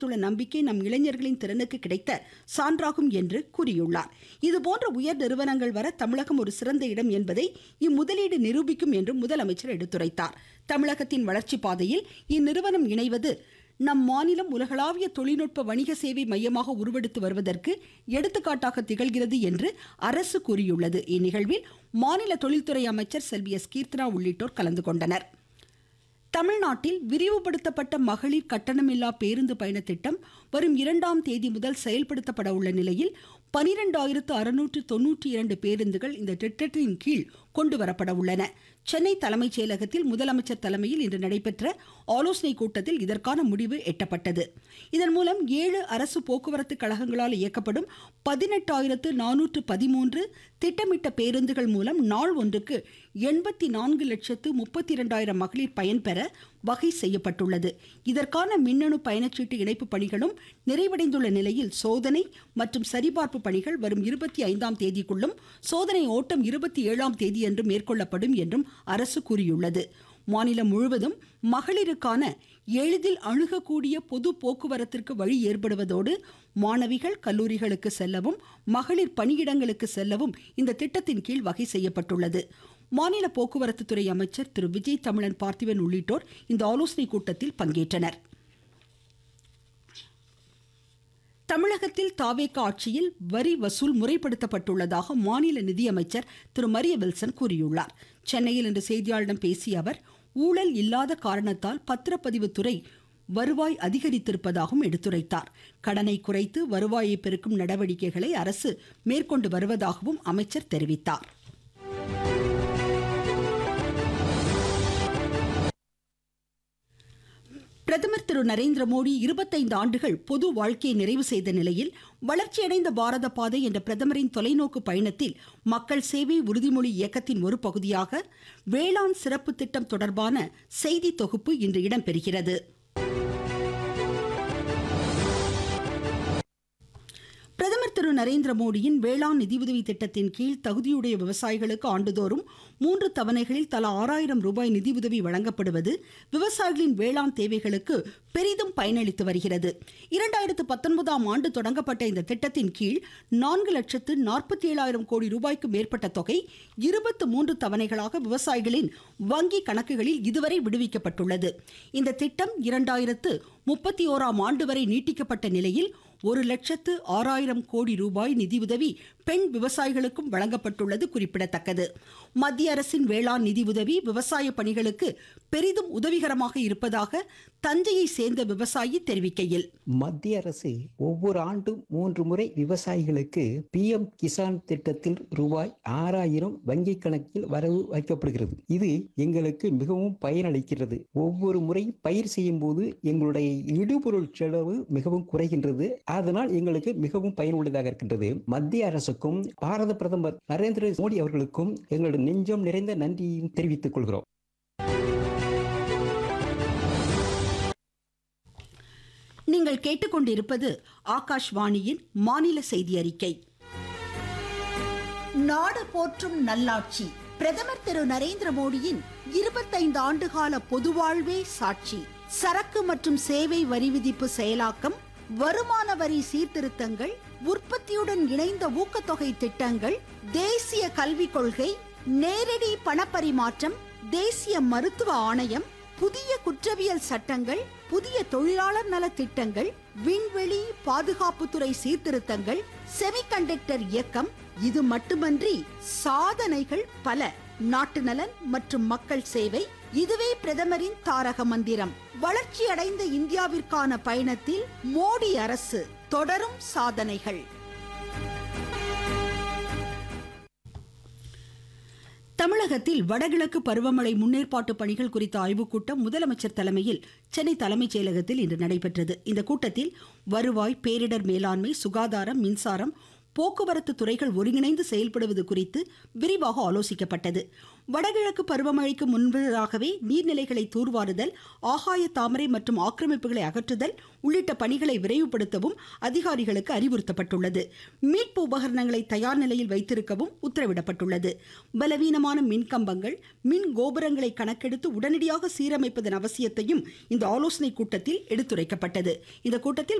துள்ள நம்பிக்கை நம் இளைஞர்களின் திறனுக்கு கிடைத்த சான்றாகும் என்று கூறியுள்ளார் இதுபோன்ற உயர் நிறுவனங்கள் வர தமிழகம் ஒரு சிறந்த இடம் என்பதை இம்முதலீடு நிரூபிக்கும் என்றும் முதலமைச்சர் எடுத்துரைத்தார் தமிழகத்தின் வளர்ச்சி பாதையில் இந்நிறுவனம் இணைவது நம் மாநிலம் உலகளாவிய தொழில்நுட்ப வணிக சேவை மையமாக உருவெடுத்து வருவதற்கு எடுத்துக்காட்டாக திகழ்கிறது என்று அரசு கூறியுள்ளது இந்நிகழ்வில் மாநில தொழில்துறை அமைச்சர் செல்வி எஸ் கீர்த்தனா உள்ளிட்டோர் கலந்து கொண்டனர் தமிழ்நாட்டில் விரிவுபடுத்தப்பட்ட மகளிர் கட்டணமில்லா பேருந்து பயண திட்டம் வரும் இரண்டாம் தேதி முதல் செயல்படுத்தப்பட உள்ள நிலையில் பனிரெண்டாயிரத்து அறுநூற்று தொன்னூற்றி இரண்டு பேருந்துகள் இந்த திட்டத்தின் கீழ் கொண்டு வரப்பட உள்ளன சென்னை தலைமைச் செயலகத்தில் முதலமைச்சர் தலைமையில் இன்று நடைபெற்ற ஆலோசனைக் கூட்டத்தில் இதற்கான முடிவு எட்டப்பட்டது இதன் மூலம் ஏழு அரசு போக்குவரத்து கழகங்களால் இயக்கப்படும் பதினெட்டாயிரத்து நானூற்று பதிமூன்று திட்டமிட்ட பேருந்துகள் மூலம் நாள் ஒன்றுக்கு எண்பத்தி நான்கு லட்சத்து முப்பத்தி இரண்டாயிரம் மகளிர் பயன்பெற வகை செய்யப்பட்டுள்ளது இதற்கான மின்னணு பயணச்சீட்டு இணைப்பு பணிகளும் நிறைவடைந்துள்ள நிலையில் சோதனை மற்றும் சரிபார்ப்பு பணிகள் வரும் இருபத்தி ஐந்தாம் தேதிக்குள்ளும் சோதனை ஓட்டம் இருபத்தி ஏழாம் தேதியன்று மேற்கொள்ளப்படும் என்றும் அரசு கூறியுள்ளது மாநிலம் முழுவதும் மகளிருக்கான எளிதில் அணுகக்கூடிய பொது போக்குவரத்திற்கு வழி ஏற்படுவதோடு மாணவிகள் கல்லூரிகளுக்கு செல்லவும் மகளிர் பணியிடங்களுக்கு செல்லவும் இந்த திட்டத்தின் கீழ் வகை செய்யப்பட்டுள்ளது மாநில போக்குவரத்து துறை அமைச்சர் திரு விஜய் தமிழன் பார்த்திபன் உள்ளிட்டோர் இந்த ஆலோசனைக் கூட்டத்தில் பங்கேற்றனர் தமிழகத்தில் தாவேக ஆட்சியில் வரி வசூல் முறைப்படுத்தப்பட்டுள்ளதாக மாநில நிதியமைச்சர் திரு மரிய வில்சன் கூறியுள்ளார் சென்னையில் இன்று செய்தியாளர்களிடம் பேசிய அவர் ஊழல் இல்லாத காரணத்தால் பத்திரப்பதிவு துறை வருவாய் அதிகரித்திருப்பதாகவும் எடுத்துரைத்தார் கடனை குறைத்து வருவாயை பெருக்கும் நடவடிக்கைகளை அரசு மேற்கொண்டு வருவதாகவும் அமைச்சர் தெரிவித்தார் பிரதமர் திரு நரேந்திர மோடி இருபத்தைந்து ஆண்டுகள் பொது வாழ்க்கையை நிறைவு செய்த நிலையில் வளர்ச்சியடைந்த பாரத பாதை என்ற பிரதமரின் தொலைநோக்கு பயணத்தில் மக்கள் சேவை உறுதிமொழி இயக்கத்தின் ஒரு பகுதியாக வேளாண் சிறப்பு திட்டம் தொடர்பான செய்தி தொகுப்பு இன்று இடம்பெறுகிறது பிரதமர் திரு நரேந்திர மோடியின் வேளாண் நிதியுதவி திட்டத்தின் கீழ் தகுதியுடைய விவசாயிகளுக்கு ஆண்டுதோறும் மூன்று தவணைகளில் தலா ஆறாயிரம் ரூபாய் நிதியுதவி வழங்கப்படுவது விவசாயிகளின் வேளாண் தேவைகளுக்கு பெரிதும் பயனளித்து வருகிறது இரண்டாயிரத்து பத்தொன்பதாம் ஆண்டு தொடங்கப்பட்ட இந்த திட்டத்தின் கீழ் நான்கு லட்சத்து நாற்பத்தி ஏழாயிரம் கோடி ரூபாய்க்கு மேற்பட்ட தொகை இருபத்து மூன்று தவணைகளாக விவசாயிகளின் வங்கி கணக்குகளில் இதுவரை விடுவிக்கப்பட்டுள்ளது இந்த திட்டம் இரண்டாயிரத்து முப்பத்தி ஓராம் ஆண்டு வரை நீட்டிக்கப்பட்ட நிலையில் ஒரு லட்சத்து ஆறாயிரம் கோடி ரூபாய் நிதியுதவி பெண் விவசாயிகளுக்கும் வழங்கப்பட்டுள்ளது குறிப்பிடத்தக்கது மத்திய அரசின் வேளாண் நிதியுதவி விவசாய பணிகளுக்கு பெரிதும் உதவிகரமாக இருப்பதாக தஞ்சையை சேர்ந்த விவசாயி தெரிவிக்கையில் மத்திய அரசு ஒவ்வொரு ஆண்டும் மூன்று முறை விவசாயிகளுக்கு பி எம் கிசான் திட்டத்தில் ரூபாய் ஆறாயிரம் வங்கி கணக்கில் வரவு வைக்கப்படுகிறது இது எங்களுக்கு மிகவும் பயனளிக்கிறது ஒவ்வொரு முறை பயிர் செய்யும் போது எங்களுடைய இடுபொருள் செலவு மிகவும் குறைகின்றது அதனால் எங்களுக்கு மிகவும் பயனுள்ளதாக இருக்கின்றது மத்திய அரசுக்கும் பாரத பிரதமர் நரேந்திர மோடி அவர்களுக்கும் எங்களுடைய நெஞ்சம் நிறைந்த நன்றியும் தெரிவித்துக் கொள்கிறோம் நீங்கள் கேட்டுக்கொண்டிருப்பது ஆகாஷ்வாணியின் மாநில செய்தி அறிக்கை நாடு போற்றும் நல்லாட்சி பிரதமர் திரு நரேந்திர மோடியின் இருபத்தைந்து ஆண்டுகால பொதுவாழ்வே சாட்சி சரக்கு மற்றும் சேவை வரி விதிப்பு செயலாக்கம் வருமான வரி சீர்திருத்தங்கள் உற்பத்தியுடன் இணைந்த ஊக்கத்தொகை திட்டங்கள் தேசிய கல்விக் கொள்கை நேரடி பணப்பரிமாற்றம் தேசிய மருத்துவ ஆணையம் புதிய குற்றவியல் சட்டங்கள் புதிய தொழிலாளர் நல திட்டங்கள் விண்வெளி பாதுகாப்புத்துறை சீர்திருத்தங்கள் செமிகண்டக்டர் இயக்கம் இது மட்டுமன்றி சாதனைகள் பல நாட்டு நலன் மற்றும் மக்கள் சேவை இதுவே பிரதமரின் தாரக மந்திரம் வளர்ச்சியடைந்த இந்தியாவிற்கான பயணத்தில் மோடி அரசு தொடரும் சாதனைகள் தமிழகத்தில் வடகிழக்கு பருவமழை முன்னேற்பாட்டு பணிகள் குறித்த ஆய்வுக் கூட்டம் முதலமைச்சர் தலைமையில் சென்னை தலைமைச் செயலகத்தில் இன்று நடைபெற்றது இந்த கூட்டத்தில் வருவாய் பேரிடர் மேலாண்மை சுகாதாரம் மின்சாரம் போக்குவரத்து துறைகள் ஒருங்கிணைந்து செயல்படுவது குறித்து விரிவாக ஆலோசிக்கப்பட்டது வடகிழக்கு பருவமழைக்கு முன்பதாகவே நீர்நிலைகளை தூர்வாருதல் ஆகாய தாமரை மற்றும் ஆக்கிரமிப்புகளை அகற்றுதல் உள்ளிட்ட பணிகளை விரைவுபடுத்தவும் அதிகாரிகளுக்கு அறிவுறுத்தப்பட்டுள்ளது மீட்பு உபகரணங்களை தயார் நிலையில் வைத்திருக்கவும் உத்தரவிடப்பட்டுள்ளது பலவீனமான மின் கம்பங்கள் மின் கோபுரங்களை கணக்கெடுத்து உடனடியாக சீரமைப்பதன் அவசியத்தையும் இந்த ஆலோசனை கூட்டத்தில் எடுத்துரைக்கப்பட்டது இந்த கூட்டத்தில்